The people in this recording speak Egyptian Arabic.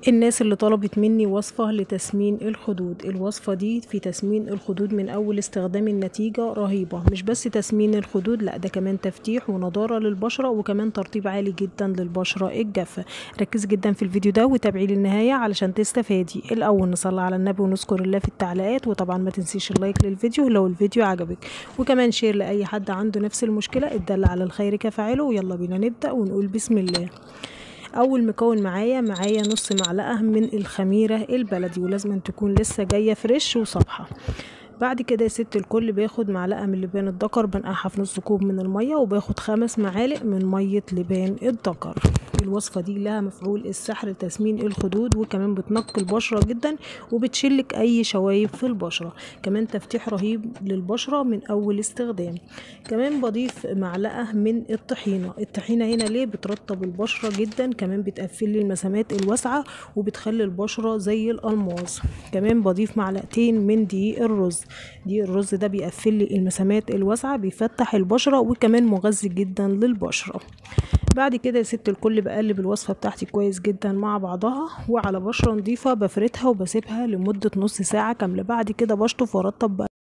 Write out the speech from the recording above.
الناس اللي طلبت مني وصفة لتسمين الخدود الوصفة دي في تسمين الخدود من أول استخدام النتيجة رهيبة مش بس تسمين الخدود لا ده كمان تفتيح ونضارة للبشرة وكمان ترطيب عالي جدا للبشرة الجافة ركز جدا في الفيديو ده وتابعي للنهاية علشان تستفادي الأول نصلي على النبي ونذكر الله في التعليقات وطبعا ما تنسيش اللايك للفيديو لو الفيديو عجبك وكمان شير لأي حد عنده نفس المشكلة الدل على الخير كفاعله ويلا بينا نبدأ ونقول بسم الله اول مكون معايا معايا نص معلقه من الخميره البلدي ولازم تكون لسه جايه فريش وصبحه بعد كده يا ست الكل باخد معلقه من لبان الذكر بنقعها في نص كوب من الميه وباخد خمس معالق من ميه لبان الذكر الوصفه دي لها مفعول السحر لتسمين الخدود وكمان بتنقي البشره جدا وبتشلك اي شوايب في البشره كمان تفتيح رهيب للبشره من اول استخدام كمان بضيف معلقه من الطحينه الطحينه هنا ليه بترطب البشره جدا كمان بتقفل لي المسامات الواسعه وبتخلي البشره زي الالماس كمان بضيف معلقتين من دقيق الرز دقيق الرز ده بيقفل لي المسامات الواسعه بيفتح البشره وكمان مغذي جدا للبشره بعد كده يا ست الكل بقلب الوصفة بتاعتي كويس جدا مع بعضها وعلى بشرة نظيفة بفردها وبسيبها لمدة نص ساعة كاملة بعد كده بشطف وارطب